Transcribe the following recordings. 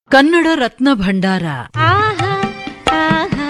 ಕನ್ನಡ ರತ್ನ ಭಂಡಾರ ಆಹಾ ಆಹಾ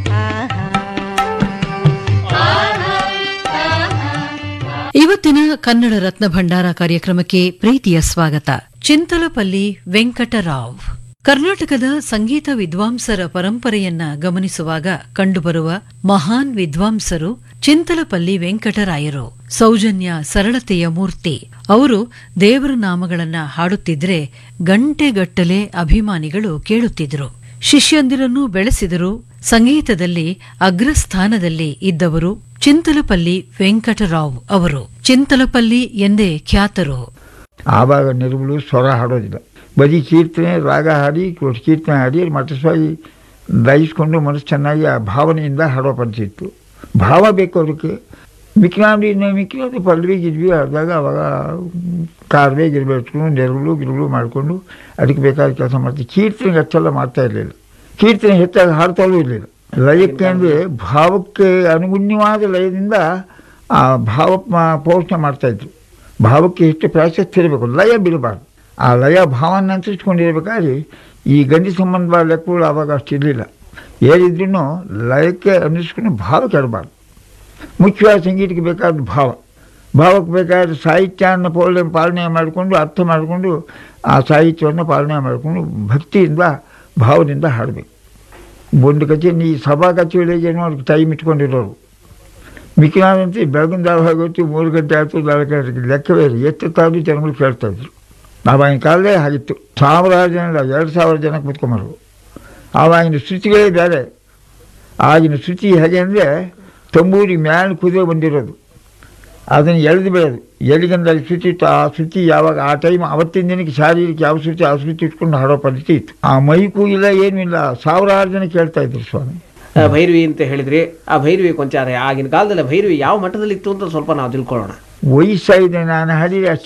ಇವತ್ತಿನ ಕನ್ನಡ ರತ್ನ ಭಂಡಾರ ಕಾರ್ಯಕ್ರಮಕ್ಕೆ ಪ್ರೀತಿಯ ಸ್ವಾಗತ ಚಿಂತಲಪಲ್ಲಿ ವೆಂಕಟರಾವ್ ಕರ್ನಾಟಕದ ಸಂಗೀತ ವಿದ್ವಾಂಸರ ಪರಂಪರೆಯನ್ನ ಗಮನಿಸುವಾಗ ಕಂಡುಬರುವ ಮಹಾನ್ ವಿದ್ವಾಂಸರು ಚಿಂತಲಪಲ್ಲಿ ವೆಂಕಟರಾಯರು ಸೌಜನ್ಯ ಸರಳತೆಯ ಮೂರ್ತಿ ಅವರು ದೇವರ ನಾಮಗಳನ್ನ ಹಾಡುತ್ತಿದ್ರೆ ಗಂಟೆಗಟ್ಟಲೆ ಅಭಿಮಾನಿಗಳು ಕೇಳುತ್ತಿದ್ರು ಶಿಷ್ಯಂದಿರನ್ನು ಬೆಳೆಸಿದರು ಸಂಗೀತದಲ್ಲಿ ಅಗ್ರಸ್ಥಾನದಲ್ಲಿ ಇದ್ದವರು ಚಿಂತಲಪಲ್ಲಿ ವೆಂಕಟರಾವ್ ಅವರು ಚಿಂತಲಪಲ್ಲಿ ಎಂದೇ ಖ್ಯಾತರು ಆವಾಗ ನಿರ್ಮಲು ಸ್ವರ ಹಾಡೋದಿಲ್ಲ ಬರೀ ಕೀರ್ತನೆ ರಾಗ ಹಾಡಿ ಕೊಟ್ಟು ಕೀರ್ತನೆ ಹಾಡಿ ಮಠಸ್ವಾಗಿ ದಯಿಸ್ಕೊಂಡು ಮನಸ್ಸು ಚೆನ್ನಾಗಿ ಆ ಭಾವನೆಯಿಂದ ಹಾಡೋ ಪರಿಸ್ಥಿತಿ ಇತ್ತು ಭಾವ ಬೇಕು ಅದಕ್ಕೆ ಮಿಕ್ನಾಡಿ ಮಿಕ್ನಾಡಿ ಪಲ್ವಿ ಗಿದ್ವಿ ಆದಾಗ ಅವಾಗ ಕಾರ್ವೆ ಗಿರ್ಬೆ ಇಟ್ಕೊಂಡು ನೆರಳು ಗಿರುಳು ಮಾಡಿಕೊಂಡು ಅದಕ್ಕೆ ಬೇಕಾದ ಕೆಲಸ ಮಾಡ್ತೀವಿ ಕೀರ್ತನೆಗೆ ಅಷ್ಟೆಲ್ಲ ಮಾಡ್ತಾ ಇರಲಿಲ್ಲ ಕೀರ್ತನೆ ಹೆಚ್ಚಾಗಿ ಹಾಡ್ತಾಲೂ ಇರಲಿಲ್ಲ ಲಯಕ್ಕೆ ಅಂದರೆ ಭಾವಕ್ಕೆ ಅನುಗುಣ್ಯವಾದ ಲಯದಿಂದ ಆ ಭಾವ ಮ- ಪೋಷಣೆ ಮಾಡ್ತಾಯಿದ್ರು ಭಾವಕ್ಕೆ ಎಷ್ಟು ಪ್ರಾಶಸ್ತ್ಯ ಇರಬೇಕು ಲಯ ಬೀಳಬಾರ್ದು ಆ ಲಯ ಭಾವನ ಅನುಸರಿಸ್ಕೊಂಡಿರ್ಬೇಕಾದ್ರೆ ಈ ಗಂಡಿ ಸಂಬಂಧವಾದ ಲೆಕ್ಕಗಳು ಆವಾಗ ಅಷ್ಟಿರಲಿಲ್ಲ ಏನಿದ್ರೂ ಲಯಕ್ಕೆ ಅನುಸರಿಸ್ಕೊಂಡು ಭಾವ ಕೆಡಬಾರ್ದು ಮುಖ್ಯವಾದ ಸಂಗೀತಕ್ಕೆ ಬೇಕಾದ ಭಾವ ಭಾವಕ್ಕೆ ಬೇಕಾದ ಸಾಹಿತ್ಯವನ್ನು ಪೋಲನೆ ಪಾಲನೆ ಮಾಡಿಕೊಂಡು ಅರ್ಥ ಮಾಡಿಕೊಂಡು ಆ ಸಾಹಿತ್ಯವನ್ನು ಪಾಲನೆ ಮಾಡಿಕೊಂಡು ಭಕ್ತಿಯಿಂದ ಭಾವದಿಂದ ಹಾಡಬೇಕು ಒಂದು ಕಚೇರಿ ಈ ಸಭಾ ಕಚೇರಿಗೆ ಏನೋ ಟೈಮ್ ಇಟ್ಕೊಂಡಿರೋರು ಮಿಕ್ಕಿನಾದಂತೆ ಬೆಳಗಿನ ಜಾವ ಆಗೋತ್ತು ಮೂರು ಗಂಟೆ ಆಯಿತು ನಾಲ್ಕು ಗಂಟೆ ಲೆಕ್ಕವೇ ಇಲ್ಲ ಎಷ್ಟು ತಾವು ಜನಗಳು ಕೇಳ್ತಾ ಇದ್ರು ಆವಾಗಿನ ಕಾಲದೇ ಆಗಿತ್ತು ಸಾವಿರಾರು ಜನ ಇಲ್ಲ, ಎರಡು ಸಾವಿರ ಜನ ಕೂತ್ಕೊಂಬರು ಆವಾಗಿನ ಶ್ರುತಿಗಳೇ ಬೇರೆ ಆಗಿನ ಶ್ರುತಿ ಹೇಗೆ ಅಂದರೆ ತಂಬೂರಿ ಮ್ಯಾಲೆ ಕುದುರೆ ಬಂದಿರೋದು ಅದನ್ನು ಎಳೆದು ಬಿಡೋದು ಎಲ್ಲಿಗಂದ್ರೆ ಅಲ್ಲಿ ಶ್ರುತಿ ಇತ್ತು ಆ ಶ್ರುತಿ ಯಾವಾಗ ಆ ಟೈಮ್ ಅವತ್ತಿನ ದಿನಕ್ಕೆ ಶಾರೀರಿಕ ಯಾವ ಶ್ರುತಿ ಆ ಶ್ರುತಿ ಇಟ್ಕೊಂಡು ಹಾಡೋ ಪದ್ಧತಿ ಇತ್ತು ಆ ಮೈಕೂ ಇಲ್ಲ ಏನೂ ಇಲ್ಲ ಸಾವಿರಾರು ಜನ ಕೇಳ್ತಾ ಇದ್ರು ಸ್ವಾಮಿ ಆ, ಭೈರವಿ ಅಂತ ಹೇಳಿದ್ರಿ ಆ ಭೈರವಿ ಕೊಂಚಾರ ಆಗಿನ ಕಾಲದಲ್ಲಿ ಭೈರವಿ ಯಾವ ಮಟ್ಟದಲ್ಲಿ ಇತ್ತು ಅಂತ ಸ್ವಲ್ಪ ನಾವು ತಿಳ್ಕೊಳ್ಳೋಣ ವಯಸ್ಸಾಗಿದೆ ನಾನು ಹಾಡಿದ್ರೆ ಅಷ್ಟು